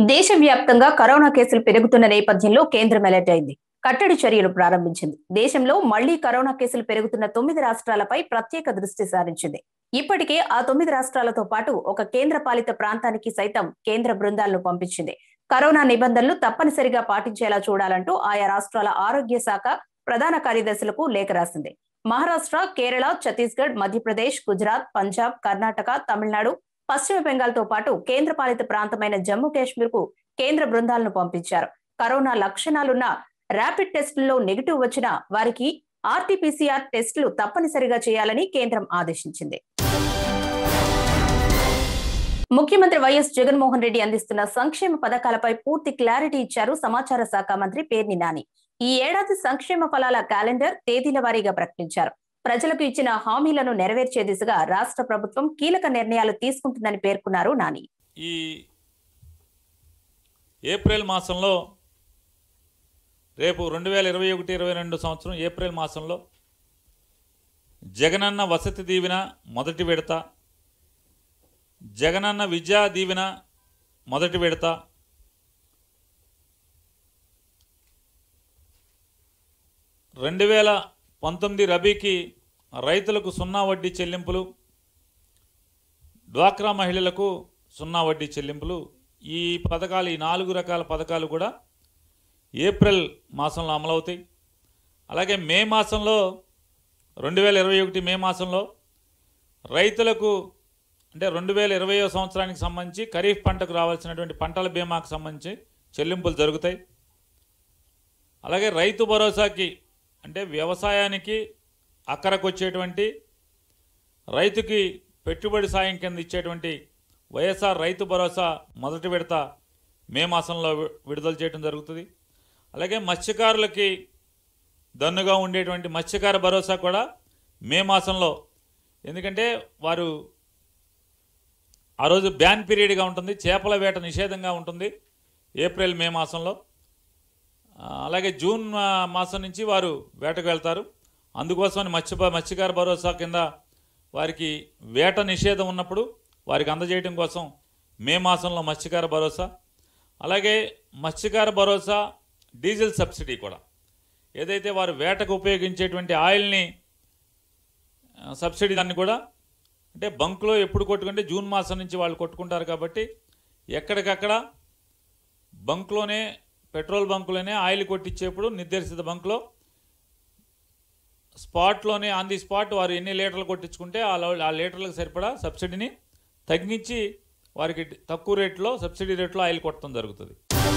దేశవ్యాప్తంగా కరోనా కేసులు పెరుగుతున్న నేపథ్యంలో కేంద్రం అలర్ట్ అయింది కట్టడి చర్యలు ప్రారంభించింది దేశంలో మళ్లీ కరోనా కేసులు పెరుగుతున్న తొమ్మిది రాష్ట్రాలపై ప్రత్యేక దృష్టి సారించింది ఇప్పటికే ఆ తొమ్మిది రాష్ట్రాలతో పాటు ఒక కేంద్ర పాలిత ప్రాంతానికి సైతం కేంద్ర బృందాలను పంపించింది కరోనా నిబంధనలు తప్పనిసరిగా పాటించేలా చూడాలంటూ ఆయా రాష్ట్రాల ఆరోగ్య శాఖ ప్రధాన కార్యదర్శులకు లేఖ రాసింది మహారాష్ట్ర కేరళ ఛత్తీస్గఢ్ మధ్యప్రదేశ్ గుజరాత్ పంజాబ్ కర్ణాటక తమిళనాడు పశ్చిమ బెంగాల్ తో పాటు కేంద్ర పాలిత ప్రాంతమైన జమ్మూ కాశ్మీర్ కు కేంద్ర బృందాలను పంపించారు కరోనా లక్షణాలున్న ర్యాపిడ్ టెస్టుల్లో నెగిటివ్ వచ్చిన వారికి ఆర్టీపీసీఆర్ టెస్టులు తప్పనిసరిగా చేయాలని కేంద్రం ఆదేశించింది ముఖ్యమంత్రి వైఎస్ జగన్మోహన్ రెడ్డి అందిస్తున్న సంక్షేమ పథకాలపై పూర్తి క్లారిటీ ఇచ్చారు సమాచార శాఖ మంత్రి పేర్ని నాని ఈ ఏడాది సంక్షేమ ఫలాల క్యాలెండర్ తేదీల వారీగా ప్రకటించారు ప్రజలకు ఇచ్చిన హామీలను నెరవేర్చే దిశగా రాష్ట్ర ప్రభుత్వం కీలక నిర్ణయాలు తీసుకుంటుందని పేర్కొన్నారు నాని ఈ ఏప్రిల్ మాసంలో రేపు రెండు వేల ఇరవై ఒకటి ఇరవై రెండు సంవత్సరం ఏప్రిల్ మాసంలో జగనన్న వసతి దీవెన మొదటి విడత జగనన్న విద్యా దీవెన మొదటి విడత రెండు వేల పంతొమ్మిది రబీకి రైతులకు సున్నా వడ్డీ చెల్లింపులు డ్వాక్రా మహిళలకు సున్నా వడ్డీ చెల్లింపులు ఈ పథకాలు ఈ నాలుగు రకాల పథకాలు కూడా ఏప్రిల్ మాసంలో అమలవుతాయి అలాగే మే మాసంలో రెండు వేల ఇరవై ఒకటి మే మాసంలో రైతులకు అంటే రెండు వేల ఇరవయో సంవత్సరానికి సంబంధించి ఖరీఫ్ పంటకు రావాల్సినటువంటి పంటల బీమాకు సంబంధించి చెల్లింపులు జరుగుతాయి అలాగే రైతు భరోసాకి అంటే వ్యవసాయానికి అక్కరకు వచ్చేటువంటి రైతుకి పెట్టుబడి సాయం కింద ఇచ్చేటువంటి వైఎస్ఆర్ రైతు భరోసా మొదటి విడత మే మాసంలో వి- విడుదల చేయడం జరుగుతుంది అలాగే మత్స్యకారులకి దన్నుగా ఉండేటువంటి మత్స్యకార భరోసా కూడా మే మాసంలో ఎందుకంటే వారు ఆ రోజు బ్యాన్ పీరియడ్గా ఉంటుంది చేపల వేట నిషేధంగా ఉంటుంది ఏప్రిల్ మే మాసంలో ఆ, అలాగే జూన్ ఆ, మాసం నుంచి వారు వేటకు వెళ్తారు అందుకోసమని మత్స్య మత్స్యకార భరోసా కింద వారికి వేట నిషేధం ఉన్నప్పుడు వారికి అందజేయడం కోసం మే మాసంలో మత్స్యకార భరోసా అలాగే మత్స్యకార భరోసా డీజిల్ సబ్సిడీ కూడా ఏదైతే వారు వేటకు ఉపయోగించేటువంటి ఆయిల్ని ఆ, సబ్సిడీ దాన్ని కూడా అంటే బంకులో ఎప్పుడు కొట్టుకుంటే జూన్ మాసం నుంచి వాళ్ళు కొట్టుకుంటారు కాబట్టి ఎక్కడికక్కడ బంక్లోనే పెట్రోల్ బంకులోనే ఆయిల్ కొట్టించేప్పుడు నిర్దేశిత బంక్లో స్పాట్లోనే ఆన్ ది స్పాట్ వారు ఎన్ని లీటర్లు కొట్టించుకుంటే ఆ లో- ఆ లీటర్లకు సరిపడా సబ్సిడీని తగ్గించి వారికి తక్కువ రేట్లో సబ్సిడీ రేట్లో ఆయిల్ కొట్టడం జరుగుతుంది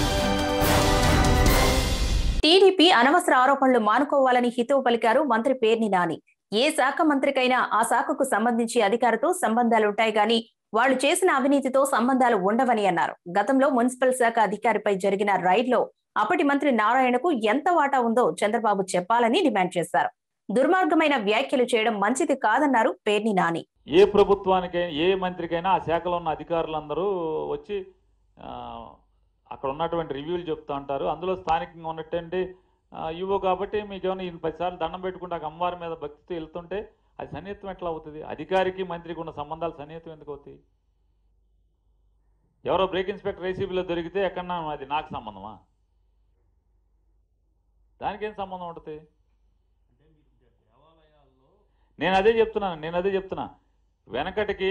టీడీపీ అనవసర ఆరోపణలు మానుకోవాలని హితవు పలికారు మంత్రి పేర్ని నాని ఏ శాఖ మంత్రికైనా ఆ శాఖకు సంబంధించి అధికారితో సంబంధాలుంటాయి గాని వాళ్ళు చేసిన అవినీతితో సంబంధాలు ఉండవని అన్నారు గతంలో మున్సిపల్ శాఖ అధికారిపై జరిగిన రైడ్లో అప్పటి మంత్రి నారాయణకు ఎంత వాటా ఉందో చంద్రబాబు చెప్పాలని డిమాండ్ చేశారు దుర్మార్గమైన వ్యాఖ్యలు చేయడం మంచిది కాదన్నారు పేర్ని నాని ఏ ప్రభుత్వానికైనా ఏ మంత్రికైనా ఆ శాఖలో ఉన్న అధికారులందరూ వచ్చి ఆ, అక్కడ ఉన్నటువంటి రివ్యూలు చెప్తూ ఉంటారు అందులో స్థానికంగా ఉన్నటువంటి ఇవో కాబట్టి మీకు ఏమైనా ఈయన పదిసార్లు దండం పెట్టుకుంటే ఆ అమ్మవారి మీద భక్తితో వెళ్తుంటే అది సన్నిహితం ఎట్లా అవుతుంది అధికారికి మంత్రికి ఉన్న సంబంధాలు సన్నిహితం ఎందుకు అవుతాయి ఎవరో బ్రేక్ ఇన్స్పెక్టర్ ఏసీబీలో దొరికితే ఎక్కడన్నా అది నాకు సంబంధమా దానికి ఏం సంబంధం ఉంటుంది నేను అదే చెప్తున్నాను నేను అదే చెప్తున్నా వెనకటికి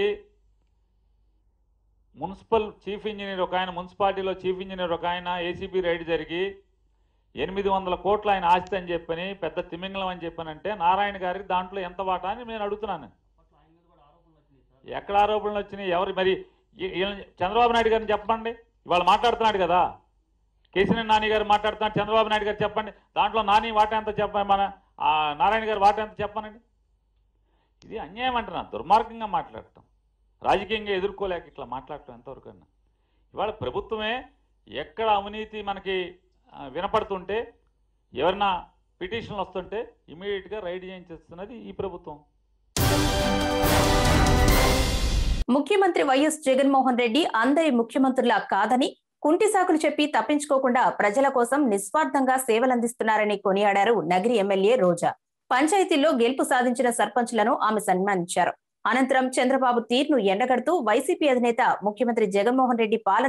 మున్సిపల్ చీఫ్ ఇంజనీర్ ఒక ఆయన మున్సిపాలిటీలో చీఫ్ ఇంజనీర్ ఒక ఆయన ఏసీబీ రైడ్ జరిగి ఎనిమిది వందల కోట్ల ఆయన ఆస్తి అని చెప్పని పెద్ద తిమింగలం అని చెప్పానంటే నారాయణ గారికి దాంట్లో ఎంత వాటా అని నేను అడుగుతున్నాను ఎక్కడ ఆరోపణలు వచ్చినాయి ఎవరు మరి ఈ- ఈయన- చంద్రబాబు నాయుడు గారిని చెప్పండి ఇవాళ మాట్లాడుతున్నాడు కదా కేసీఆర్ నాని గారు మాట్లాడుతున్నాడు చంద్రబాబు నాయుడు గారు చెప్పండి దాంట్లో నాని వాటా ఎంత చెప్పండి మన ఆ, నారాయణ గారు వాటా ఎంత చెప్పనండి ఇది అన్యాయం అంటున్నా దుర్మార్గంగా మాట్లాడటం రాజకీయంగా ఎదుర్కోలేక ఇట్లా మాట్లాడటం ఎంతవరకు అన్నా ఇవాళ ప్రభుత్వమే ఎక్కడ అవినీతి మనకి ఆ, వినపడుతుంటే ఎవరన్నా పిటిషన్లు వస్తుంటే ఇమీడియట్గా రైడ్ చేయించేస్తున్నది ఈ ప్రభుత్వం ముఖ్యమంత్రి వైఎస్ జగన్మోహన్ రెడ్డి అందరి ముఖ్యమంత్రులా కాదని కుంటి సాకులు చెప్పి తప్పించుకోకుండా ప్రజల కోసం నిస్వార్థంగా సేవలందిస్తున్నారని కొనియాడారు నగరి ఎమ్మెల్యే రోజా పంచాయతీల్లో గెలుపు సాధించిన సర్పంచ్లను ఆమె సన్మానించారు అనంతరం చంద్రబాబు తీర్ను ఎండగడుతూ వైసీపీ అధినేత ముఖ్యమంత్రి జగన్మోహన్ రెడ్డి పాలన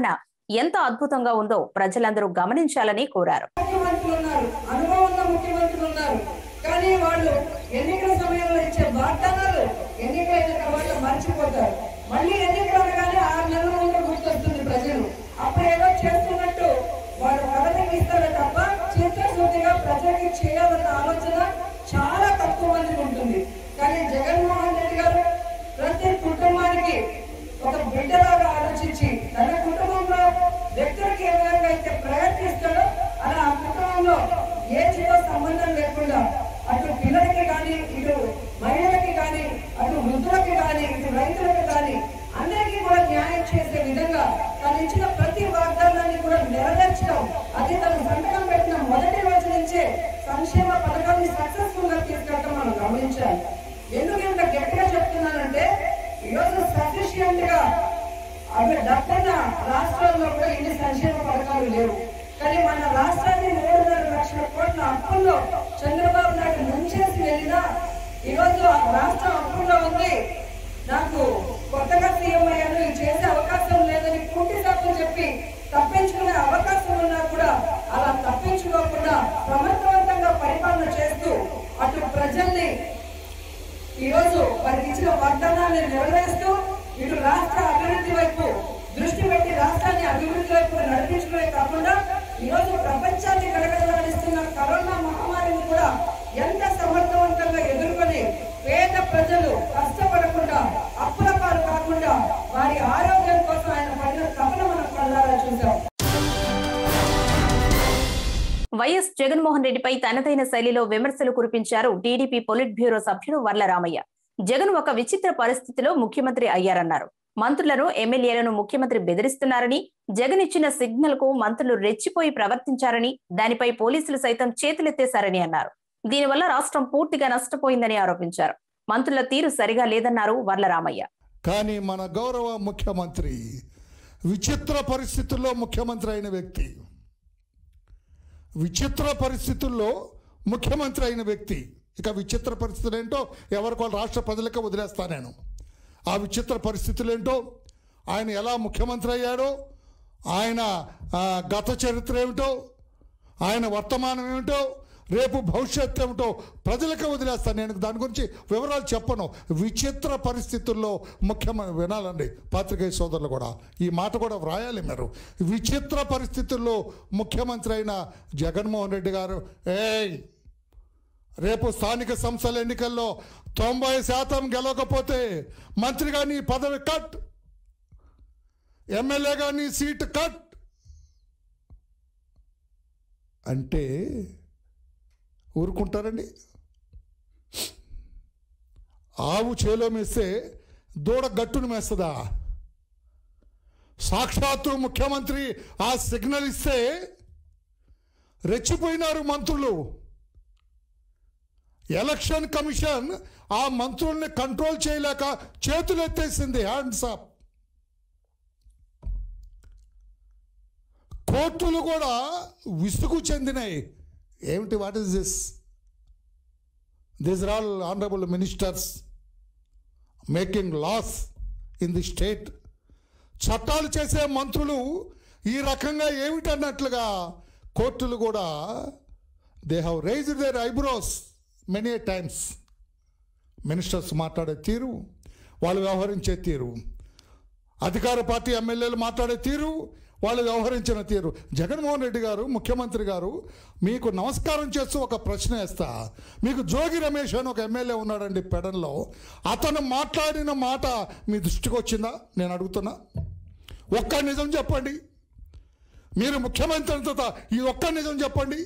ఎంత అద్భుతంగా ఉందో ప్రజలందరూ గమనించాలని కోరారు ముఖ్యమంత్రులు ఉన్నారు అనుభవం ఉన్న ముఖ్యమంత్రులు ఉన్నారు కానీ వాళ్ళు ఎన్నికల సమయంలో ఇచ్చే వాగ్దానాలు ఎన్నికలైన తర్వాత మర్చిపోతారు మళ్ళీ ఎన్నికలు అనగానే ఆరు నెలల ముందు గుర్తొస్తుంది ప్రజలు అప్పుడు ఏదో చేస్తున్నట్టు వాళ్ళు ప్రకటిస్తారు తప్ప చిత్తశుద్ధిగా ప్రజలకి చేయాలన్న ఆలోచన చాలా తక్కువ మందికి ఉంటుంది కానీ జగన్మోహన్ రెడ్డి గారు ప్రతి కుటుంబానికి ఒక బిడ్డలాగా ఆలోచించి తన కుటుంబంలో వ్యక్తులకి ఏ విధంగా అయితే ప్రయత్నిస్తాడో అలా ఆ కుటుంబంలో ఏజ్తో సంబంధం లేకుండా అటు పిల్లలకి కానీ ఇటు మహిళలకి కానీ అటు వృద్ధులకి కానీ ఇటు రైతులకి కానీ అందరికీ కూడా న్యాయం చేసే విధంగా తను ఇచ్చిన ప్రతి వాగ్దానాన్ని కూడా నెరవేర్చడం అది తను సంతకం పెట్టిన మొదటి రోజు నుంచే సంక్షేమ పథకాన్ని సక్సెస్ఫుల్ గా తీసుకెళ్ళడం మనం గమనించాలి ఎందుకు ఇంత గట్టిగా చెప్తున్నానంటే ఈరోజు సఫిషియంట్ గా అవి డబ్బున్న రాష్ట్రాల్లో కూడా ఇన్ని సంక్షేమ పథకాలు లేవు కానీ మన రాష్ట్రాన్ని మూడున్నర లక్షల కోట్ల అప్పుల్లో చంద్రబాబు నాయుడు ముంచేసి వెళ్ళినా ఈరోజు ఆ రాష్ట్రం అప్పుల్లో ఉంది నాకు కొత్తగా సీఎం అయ్యాను ఇది చేసే అవకాశం లేదని కుంటి తప్పు చెప్పి తప్పించుకునే అవకాశం ఉన్నా కూడా అలా తప్పించుకోకుండా సమర్థవంతంగా పరిపాలన చేస్తూ అటు ప్రజల్ని ఈ రోజు వారికి ఇచ్చిన వాగ్దానాన్ని నెరవేరుస్తూ ఇటు రాష్ట్ర అభివృద్ధి వైపు దృష్టి పెట్టి రాష్ట్రాన్ని అభివృద్ధి వైపు నడిపించడమే కాకుండా ఈ రోజు ప్రపంచాన్ని గడగడలాడిస్తున్న కరోనా మహమ్మారిని కూడా ఎంత సమర్థవంతంగా ఎదుర్కొని పేద ప్రజలు కష్టపడకుండా అప్పుల పాలు కాకుండా వారి ఆరోగ్యం కోసం ఆయన పడిన తపన మనం కళ్ళారా చూసాం వైఎస్ జగన్మోహన్ రెడ్డిపై తనదైన శైలిలో విమర్శలు కురిపించారు టీడీపీ పొలిట్ బ్యూరో సభ్యుడు వర్ల రామయ్య జగన్ ఒక విచిత్ర పరిస్థితిలో ముఖ్యమంత్రి అయ్యారన్నారు మంత్రులను ఎమ్మెల్యేలను ముఖ్యమంత్రి బెదిరిస్తున్నారని జగన్ ఇచ్చిన సిగ్నల్ కు మంత్రులు రెచ్చిపోయి ప్రవర్తించారని దానిపై పోలీసులు సైతం చేతులెత్తేశారని అన్నారు దీనివల్ల రాష్ట్రం పూర్తిగా నష్టపోయిందని ఆరోపించారు మంత్రుల తీరు సరిగా లేదన్నారు వర్ల రామయ్య కానీ మన గౌరవ ముఖ్యమంత్రి విచిత్ర పరిస్థితుల్లో ముఖ్యమంత్రి అయిన వ్యక్తి విచిత్ర పరిస్థితుల్లో ముఖ్యమంత్రి అయిన వ్యక్తి ఇక విచిత్ర పరిస్థితులు ఏంటో ఎవరికో రాష్ట్ర ప్రజలకే వదిలేస్తా నేను ఆ విచిత్ర పరిస్థితులు ఏంటో ఆయన ఎలా ముఖ్యమంత్రి అయ్యాడో ఆయన ఆ, గత చరిత్ర ఏమిటో ఆయన వర్తమానం ఏమిటో రేపు భవిష్యత్తు ఏమిటో ప్రజలకే వదిలేస్తాను నేను దాని గురించి వివరాలు చెప్పను విచిత్ర పరిస్థితుల్లో ముఖ్యమంత్రి వినాలండి పాత్రికేయ సోదరులు కూడా ఈ మాట కూడా వ్రాయాలి మీరు విచిత్ర పరిస్థితుల్లో ముఖ్యమంత్రి అయిన జగన్మోహన్ రెడ్డి గారు ఏయ్ రేపు స్థానిక సంస్థల ఎన్నికల్లో తొంభై శాతం గెలవకపోతే మంత్రిగా నీ పదవి కట్ ఎమ్మెల్యేగా నీ సీట్ కట్ అంటే ఊరుకుంటారండి ఆవు చేలో మేస్తే దూడ గట్టును మేస్తుందా సాక్షాత్తు ముఖ్యమంత్రి ఆ సిగ్నల్ ఇస్తే రెచ్చిపోయినారు మంత్రులు ఎలక్షన్ కమిషన్ ఆ మంత్రుల్ని కంట్రోల్ చేయలేక చేతులు ఎత్తేసింది హ్యాండ్స్ అప్ కోర్టులు కూడా విసుగు చెందినాయి ఏమిటి what is this this are all honourable ministers making laws in the state చట్టాలు చేసే మంత్రులు ఈ రకంగా ఏమిటన్నట్లుగా కోర్టులు కూడా they have raise their eyebrows many times ministers మాట్లాడే తీరు వాళ్ళు వ్యవహరించే తీరు అధికార పార్టీ ఎమ్మెల్యేలు మాట్లాడే తీరు వాళ్ళు వ్యవహరించిన తీరు జగన్మోహన్ రెడ్డి గారు ముఖ్యమంత్రి గారు మీకు నమస్కారం చేస్తూ ఒక ప్రశ్న వేస్తా మీకు జోగి రమేష్ అని ఒక ఎమ్మెల్యే ఉన్నాడండి పెడన్లో అతను మాట్లాడిన మాట మీ దృష్టికి వచ్చిందా నేను అడుగుతున్నా ఒక్క నిజం చెప్పండి మీరు ముఖ్యమంత్రి అంతా ఈ ఒక్క నిజం చెప్పండి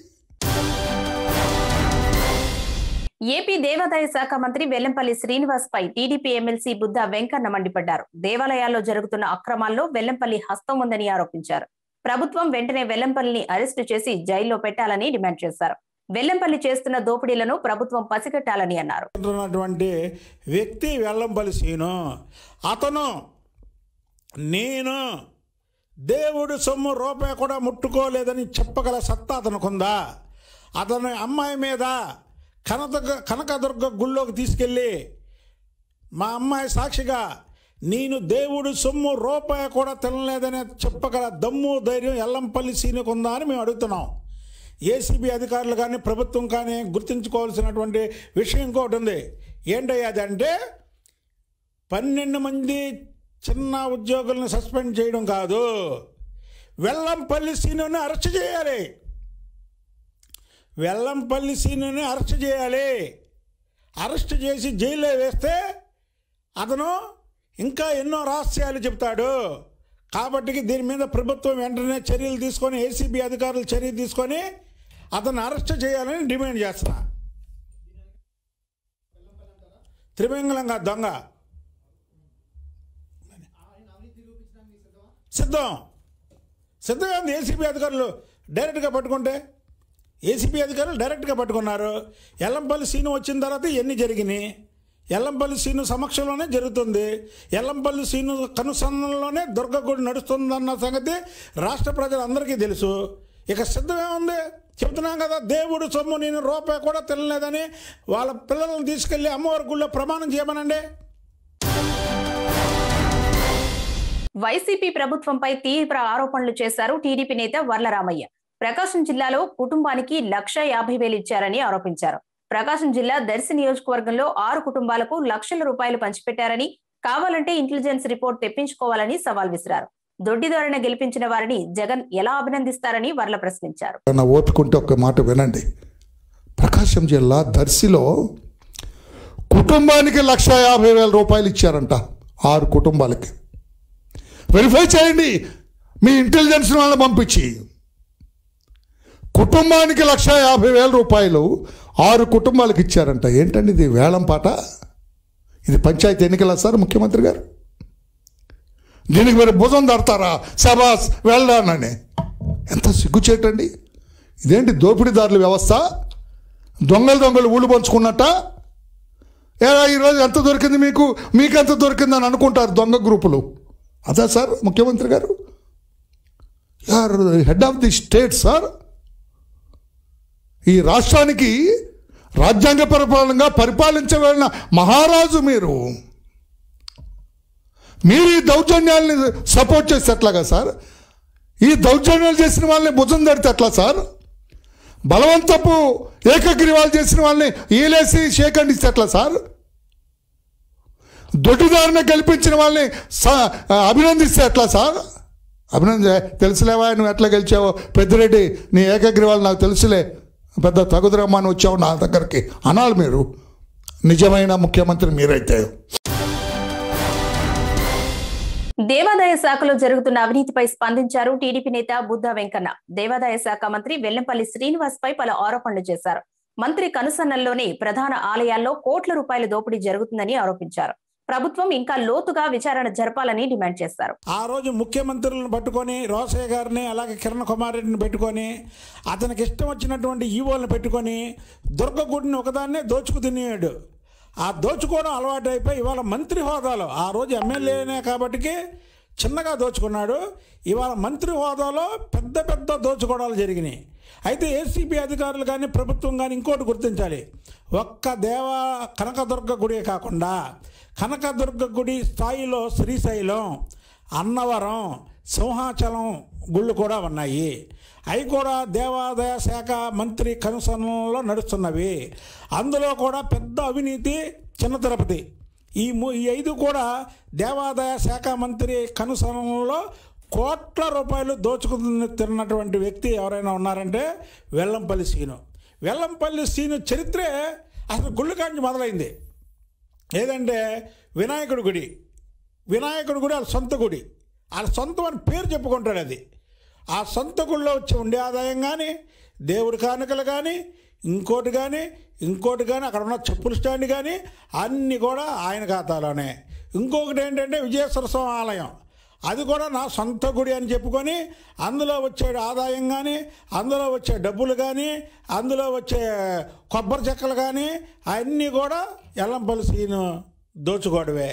ఏపీ దేవాదాయ శాఖ మంత్రి వెల్లంపల్లి శ్రీనివాస్ పై టీడీపీ ఎమ్మెల్సీ బుద్ధ వెంకన్న మండిపడ్డారు దేవాలయాల్లో జరుగుతున్న అక్రమాల్లో వెల్లంపల్లి హస్తం ఉందని ఆరోపించారు ప్రభుత్వం వెంటనే వెల్లంపల్లిని అరెస్టు చేసి జైల్లో పెట్టాలని డిమాండ్ చేశారు వెల్లంపల్లి చేస్తున్న దోపిడీలను ప్రభుత్వం పసిగట్టాలని అన్నారు ఉన్నటువంటి వ్యక్తి వెల్లంపల్లి సీను అతను నేను దేవుడు సొమ్ము రూపాయి కూడా ముట్టుకోలేదని చెప్పగల సత్తా అతనుకుందా అతని అమ్మాయి మీద కనక కనకదుర్గ గుళ్ళోకి తీసుకెళ్ళి మా అమ్మాయి సాక్షిగా నేను దేవుడు సొమ్ము రూపాయి కూడా తినలేదనే చెప్పగల దమ్ము ధైర్యం ఎల్లంపల్లి సీనుకు ఉందా అని మేము అడుగుతున్నాం ఏసీబీ అధికారులు కానీ ప్రభుత్వం కానీ గుర్తుంచుకోవాల్సినటువంటి విషయం ఇంకోటి ఉంది ఏంటయ్యా అదంటే పన్నెండు మంది చిన్న ఉద్యోగులను సస్పెండ్ చేయడం కాదు వెల్లంపల్లి సీనుని అరెస్ట్ చేయాలి వెల్లంపల్లి సీనుని అరెస్ట్ చేయాలి అరెస్ట్ చేసి జైల్లో వేస్తే అతను ఇంకా ఎన్నో రహస్యాలు చెప్తాడు కాబట్టి దీని మీద ప్రభుత్వం వెంటనే చర్యలు తీసుకొని ఏసీబీ అధికారులు చర్య తీసుకొని అతను అరెస్ట్ చేయాలని డిమాండ్ చేస్తున్నా త్రిమంగళంగా దొంగ సిద్ధం సిద్ధంగా ఉంది ఏసీబీ అధికారులు డైరెక్ట్గా పట్టుకుంటే ఏసీబీ అధికారులు డైరెక్ట్గా పట్టుకున్నారు ఎల్లంపల్లి సీను వచ్చిన తర్వాత ఇవన్నీ జరిగినాయి ఎల్లంపల్లి సీను సమక్షంలోనే జరుగుతుంది ఎల్లంపల్లి సీను కనుసన్నలోనే దుర్గగుడి నడుస్తుందన్న సంగతి రాష్ట్ర ప్రజలందరికీ తెలుసు ఇక సిద్ధమే ఉంది చెప్తున్నాం కదా దేవుడు సొమ్ము నేను రూపాయి కూడా తినలేదని వాళ్ళ పిల్లలను తీసుకెళ్ళి అమ్మవారి గుళ్ళో ప్రమాణం చేయమనండి వైసీపీ ప్రభుత్వంపై తీవ్ర ఆరోపణలు చేశారు టీడీపీ నేత వర్లరామయ్య ప్రకాశం జిల్లాలో కుటుంబానికి లక్ష యాభై వేలు ఇచ్చారని ఆరోపించారు ప్రకాశం జిల్లా దర్శి నియోజకవర్గంలో ఆరు కుటుంబాలకు లక్షల రూపాయలు పంచిపెట్టారని కావాలంటే ఇంటెలిజెన్స్ రిపోర్ట్ తెప్పించుకోవాలని సవాల్ విసిరారు దొడ్డిదారిన గెలిపించిన వారిని జగన్ ఎలా అభినందిస్తారని వర్ల ప్రశ్నించారు నా ఓపుకుంటే ఒక మాట వినండి ప్రకాశం జిల్లా దర్శిలో కుటుంబానికి లక్ష యాభై వేల రూపాయలు ఇచ్చారంట ఆరు కుటుంబాలకి వెరిఫై చేయండి మీ ఇంటెలిజెన్స్ వాళ్ళని పంపించి కుటుంబానికి లక్ష యాభై వేల రూపాయలు ఆరు కుటుంబాలకు ఇచ్చారంట ఏంటండి ఇది వేలం పాట ఇది పంచాయతీ ఎన్నికల సార్ ముఖ్యమంత్రి గారు దీనికి మీరు భుజం దడతారా సబాస్ వెళ్ళానని ఎంత సిగ్గుచేటండి ఇదేంటి దోపిడీదారుల వ్యవస్థ దొంగలు దొంగలు ఊళ్ళు పంచుకున్నట్ట ఏరా ఈరోజు ఎంత దొరికింది మీకు మీకు ఎంత దొరికింది అని అనుకుంటారు దొంగ గ్రూపులు అదా సార్ ముఖ్యమంత్రి గారు are head of the state sir ఈ రాష్ట్రానికి రాజ్యాంగ పరిపాలనగా పరిపాలించబడిన మహారాజు మీరు మీరు ఈ దౌర్జన్యాల్ని సపోర్ట్ చేస్తే ఎట్లాగా సార్ ఈ దౌర్జన్యాలు చేసిన వాళ్ళని భుజం దడితే ఎట్లా సార్ బలవంతపు ఏకగ్రీవాలు చేసిన వాళ్ళని ఈలేసి షేకండిస్తే ఎట్లా సార్ దొడ్డిదారిని గెలిపించిన వాళ్ళని స- అభినందిస్తే ఎట్లా సార్ అభినంద తెలుసులేవా నువ్వు ఎట్లా గెలిచావో పెద్దిరెడ్డి నీ ఏకగ్రీవాలు నాకు తెలుసులే పెద్ద తగుదరమ్మని వచ్చావు నా దగ్గరికి అనాలి మీరు నిజమైన ముఖ్యమంత్రి మీరైతే దేవాదాయ శాఖలో జరుగుతున్న అవినీతిపై స్పందించారు టీడీపీ నేత బుద్ధ వెంకన్న దేవాదాయ శాఖ మంత్రి వెల్లంపల్లి శ్రీనివాస్ పై పలు ఆరోపణలు చేశారు మంత్రి కనుసన్నల్లోని ప్రధాన ఆలయాల్లో కోట్ల రూపాయల దోపిడీ జరుగుతుందని ఆరోపించారు ప్రభుత్వం ఇంకా లోతుగా విచారణ జరపాలని డిమాండ్ చేశారు ఆ రోజు ముఖ్యమంత్రులను పట్టుకొని రోసయ్య గారిని అలాగే కిరణ్ కుమార్ రెడ్డిని పెట్టుకొని అతనికి ఇష్టం వచ్చినటువంటి ఈవోలను పెట్టుకొని దుర్గగుడిని ఒకదాన్నే దోచుకు తినేయాడు ఆ దోచుకోవడం అలవాటు అయిపోయి ఇవాళ మంత్రి హోదాలో ఆ రోజు ఎమ్మెల్యేనే కాబట్టికి చిన్నగా దోచుకున్నాడు ఇవాళ మంత్రి హోదాలో పెద్ద పెద్ద దోచుకోవడాలు జరిగినాయి అయితే ఏసీబీ అధికారులు కానీ ప్రభుత్వం కానీ ఇంకోటి గుర్తించాలి ఒక్క దేవ కనకదుర్గ గుడే కాకుండా కనకదుర్గ గుడి స్థాయిలో శ్రీశైలం అన్నవరం సింహాచలం గుళ్ళు కూడా ఉన్నాయి అవి కూడా దేవాదాయ శాఖ మంత్రి కనుసరణలో నడుస్తున్నవి అందులో కూడా పెద్ద అవినీతి చిన్న తిరుపతి ఈ ము- ఈ ఐదు కూడా దేవాదాయ శాఖ మంత్రి కనుసరణలో కోట్ల రూపాయలు దోచుకుని తిన్నటువంటి వ్యక్తి ఎవరైనా ఉన్నారంటే వెల్లంపల్లి సీను వెల్లంపల్లి సీను చరిత్రే అసలు గుళ్ళు కాంచి మొదలైంది ఏదంటే వినాయకుడి గుడి వినాయకుడి గుడి వాళ్ళ సొంత గుడి వాళ్ళ సొంతం అని పేరు చెప్పుకుంటాడు అది ఆ సొంత గుడిలో వచ్చి ఉండే ఆదాయం కానీ దేవుడి కానుకలు కానీ ఇంకోటి కానీ ఇంకోటి కానీ అక్కడ ఉన్న చెప్పుల స్టాండ్ కానీ అన్నీ కూడా ఆయన ఖాతాలోనే ఇంకొకటి ఏంటంటే విజయేశ్వర స్వామి ఆలయం అది కూడా నా సొంత గుడి అని చెప్పుకొని అందులో వచ్చే ఆదాయం కానీ అందులో వచ్చే డబ్బులు కానీ అందులో వచ్చే కొబ్బరి చెక్కలు కానీ అన్నీ కూడా ఎల్లంపల్లి సీను దోచుకోవడమే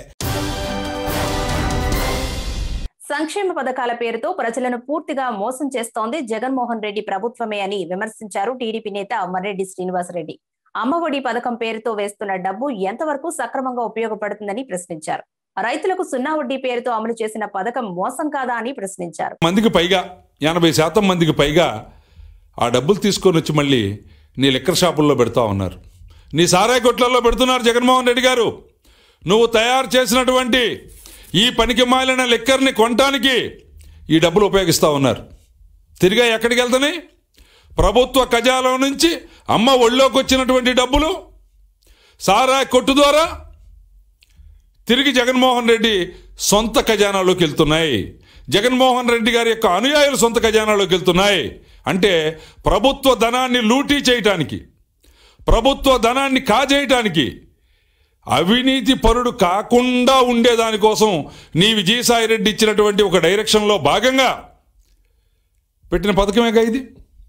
సంక్షేమ పథకాల పేరుతో ప్రజలను పూర్తిగా మోసం చేస్తోంది జగన్మోహన్ రెడ్డి ప్రభుత్వమే అని విమర్శించారు టీడీపీ నేత మర్రెడ్డి శ్రీనివాసరెడ్డి అమ్మఒడి పథకం పేరుతో వేస్తున్న డబ్బు ఎంతవరకు సక్రమంగా ఉపయోగపడుతుందని ప్రశ్నించారు రైతులకు సున్నా వడ్డీ పేరుతో అమలు చేసిన పథకం మోసం కాదా అని ప్రశ్నించారు మందికి పైగా ఎనభై శాతం మందికి పైగా ఆ డబ్బులు తీసుకొని వచ్చి మళ్ళీ నీ లిక్కర్ షాపుల్లో పెడతా ఉన్నారు నీ సారాయి కొట్లలో పెడుతున్నారు జగన్మోహన్ రెడ్డి గారు నువ్వు తయారు చేసినటువంటి ఈ పనికి మాలిన లిక్కర్ని కొనటానికి ఈ డబ్బులు ఉపయోగిస్తూ ఉన్నారు తిరిగా ఎక్కడికి వెళ్తున్నాయి ప్రభుత్వ ఖజాలో నుంచి అమ్మ ఒళ్ళోకి వచ్చినటువంటి డబ్బులు సారాయి కొట్టు ద్వారా తిరిగి జగన్మోహన్ రెడ్డి సొంత ఖజానాలోకి వెళ్తున్నాయి జగన్మోహన్ రెడ్డి గారి యొక్క అనుయాయులు సొంత ఖజానాలోకి వెళ్తున్నాయి అంటే ప్రభుత్వ ధనాన్ని లూటీ చేయటానికి ప్రభుత్వ ధనాన్ని కాజేయటానికి అవినీతి పరుడు కాకుండా ఉండేదానికోసం నీ విజయసాయి రెడ్డి ఇచ్చినటువంటి ఒక డైరెక్షన్లో భాగంగా పెట్టిన పథకమేగా ఇది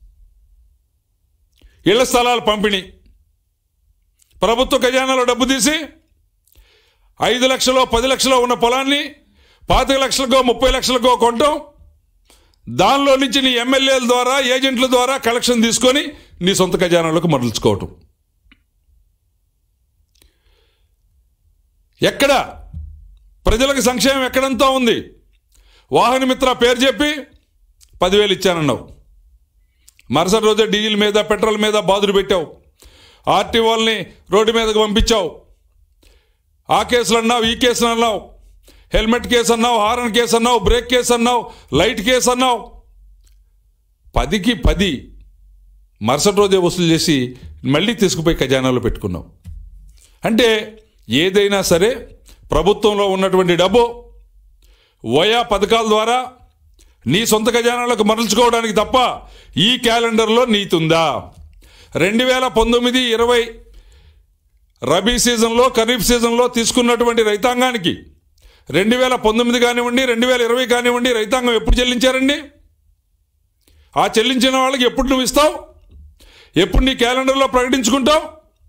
ఇళ్ల స్థలాల పంపిణీ ప్రభుత్వ ఖజానాలో డబ్బు తీసి ఐదు లక్షలో పది లక్షలో ఉన్న పొలాన్ని పాతిక లక్షలకో ముప్పై లక్షలకో కొనటం దానిలో నుంచి నీ ఎమ్మెల్యేల ద్వారా ఏజెంట్ల ద్వారా కలెక్షన్ తీసుకొని నీ సొంత ఖజానాలోకి మరల్చుకోవటం ఎక్కడ ప్రజలకు సంక్షేమం ఎక్కడంతా ఉంది వాహన మిత్ర పేరు చెప్పి పదివేలు ఇచ్చానన్నావు మరుసటి రోజే డీజిల్ మీద పెట్రోల్ మీద బాదులు పెట్టావు ఆర్టీఓల్ని రోడ్డు మీదకి పంపించావు ఆ కేసులు అన్నావు ఈ కేసులు అన్నావు హెల్మెట్ కేసు అన్నావు హారన్ కేసు అన్నావు బ్రేక్ కేసు అన్నావు లైట్ కేసు అన్నావు పదికి పది మరుసటి రోజే వసూలు చేసి మళ్ళీ తీసుకుపోయి ఖజానాలో పెట్టుకున్నావు అంటే ఏదైనా సరే ప్రభుత్వంలో ఉన్నటువంటి డబ్బు వయా పథకాల ద్వారా నీ సొంత ఖజానాలకు మరల్చుకోవడానికి తప్ప ఈ క్యాలెండర్లో నీతుందా రెండు వేల పంతొమ్మిది ఇరవై రబీ సీజన్లో ఖరీఫ్ సీజన్లో తీసుకున్నటువంటి రైతాంగానికి రెండు వేల పంతొమ్మిది కానివ్వండి రెండు వేల ఇరవై కానివ్వండి రైతాంగం ఎప్పుడు చెల్లించారండి ఆ చెల్లించిన వాళ్ళకి ఎప్పుడు నువ్వు ఇస్తావు ఎప్పుడు నీ క్యాలెండర్లో ప్రకటించుకుంటావు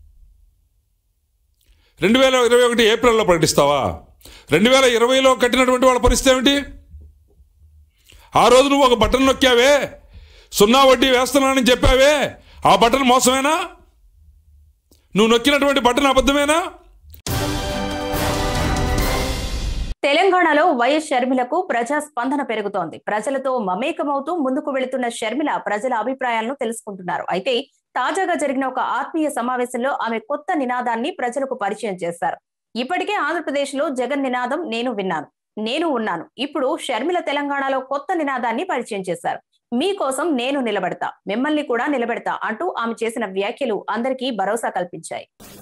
రెండు వేల ఇరవై ఒకటి ఏప్రిల్లో ప్రకటిస్తావా రెండు వేల ఇరవైలో కట్టినటువంటి వాళ్ళ పరిస్థితి ఏమిటి ఆ రోజు నువ్వు ఒక బటన్ నొక్కావే సున్నా వడ్డీ వేస్తున్నానని చెప్పావే ఆ బటన్ మోసమేనా నువ్వు నొక్కినటువంటి బటన్ అబద్ధమేనా తెలంగాణలో వైఎస్ షర్మిలకు ప్రజా స్పందన పెరుగుతోంది ప్రజలతో మమేకమవుతూ ముందుకు వెళుతున్న షర్మిల ప్రజల అభిప్రాయాలను తెలుసుకుంటున్నారు అయితే తాజాగా జరిగిన ఒక ఆత్మీయ సమావేశంలో ఆమె కొత్త నినాదాన్ని ప్రజలకు పరిచయం చేశారు ఇప్పటికే ఆంధ్రప్రదేశ్ లో జగన్ నినాదం నేను విన్నాను నేను ఉన్నాను ఇప్పుడు షర్మిల తెలంగాణలో కొత్త నినాదాన్ని పరిచయం చేశారు మీకోసం నేను నిలబడతా మిమ్మల్ని కూడా నిలబెడతా అంటూ ఆమె చేసిన వ్యాఖ్యలు అందరికీ భరోసా కల్పించాయి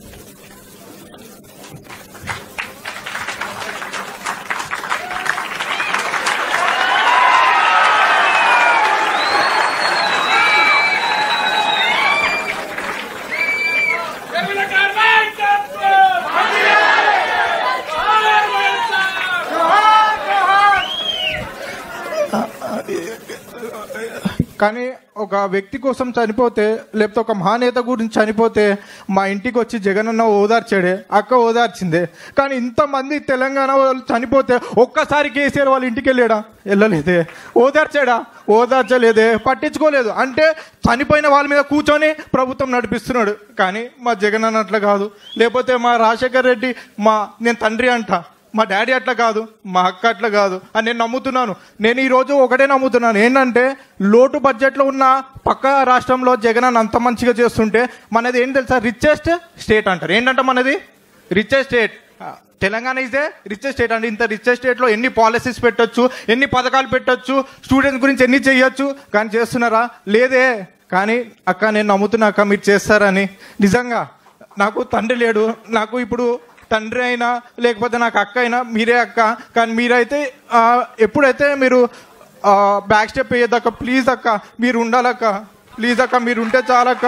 కానీ ఒక వ్యక్తి కోసం చనిపోతే లేకపోతే ఒక మహానేత గురించి చనిపోతే మా ఇంటికి వచ్చి జగన్ అన్న ఓదార్చాడే అక్క ఓదార్చిందే కానీ ఇంతమంది తెలంగాణ వాళ్ళు చనిపోతే ఒక్కసారి కేసీఆర్ వాళ్ళ ఇంటికి వెళ్ళాడా వెళ్ళలేదే ఓదార్చాడా ఓదార్చలేదే పట్టించుకోలేదు అంటే చనిపోయిన వాళ్ళ మీద కూర్చొని ప్రభుత్వం నడిపిస్తున్నాడు కానీ మా జగన్ అన్న అట్లా కాదు లేకపోతే మా రాజశేఖర్ రెడ్డి మా నేను తండ్రి అంట మా డాడీ అట్లా కాదు మా అక్క అట్లా కాదు అని నేను నమ్ముతున్నాను నేను ఈరోజు ఒకటే నమ్ముతున్నాను ఏంటంటే లోటు బడ్జెట్లో ఉన్న పక్క రాష్ట్రంలో జగన్ అన్న అంత మంచిగా చేస్తుంటే మనది ఏంటి తెలుసా రిచెస్ట్ స్టేట్ అంటారు ఏంటంటే మనది richest state Telangana is a richest state అండి ఇంత రిచెస్ట్ స్టేట్లో ఎన్ని పాలసీస్ పెట్టొచ్చు ఎన్ని పథకాలు పెట్టొచ్చు స్టూడెంట్స్ గురించి ఎన్ని చేయొచ్చు కానీ చేస్తున్నారా లేదే కానీ అక్క నేను నమ్ముతున్నా అక్క మీరు చేస్తారని నిజంగా నాకు తండ్రి లేడు నాకు ఇప్పుడు తండ్రి అయినా లేకపోతే నాకు అక్క అయినా మీరే అక్క కానీ మీరైతే ఆ, ఎప్పుడైతే మీరు బ్యాక్ స్టెప్ వేయద్దక్క ప్లీజ్ అక్క మీరు ఉండాలక్క ప్లీజ్ అక్క మీరు ఉంటే చాలక్క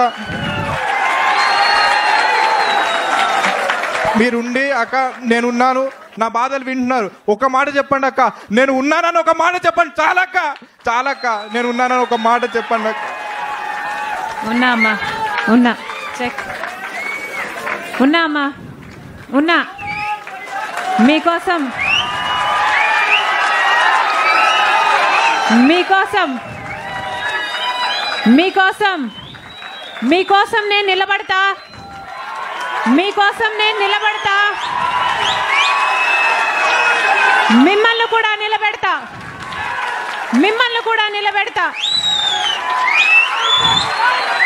మీరుండి అక్క నేనున్నాను నా బాధలు వింటున్నారు ఒక మాట చెప్పండి అక్క నేను ఉన్నానని ఒక మాట చెప్పండి చాలక్క చాలక్క నేను ఉన్నానని ఒక మాట చెప్పండి అక్క ఉన్నా అమ్మా ఉన్నా చెక్ ఉన్నా అమ్మా ఉన్నా మీకోసం మీకోసం మీకోసం మీకోసం నేను నిలబడతా మీకోసం నేను నిలబడతా కూడా నిలబెడతా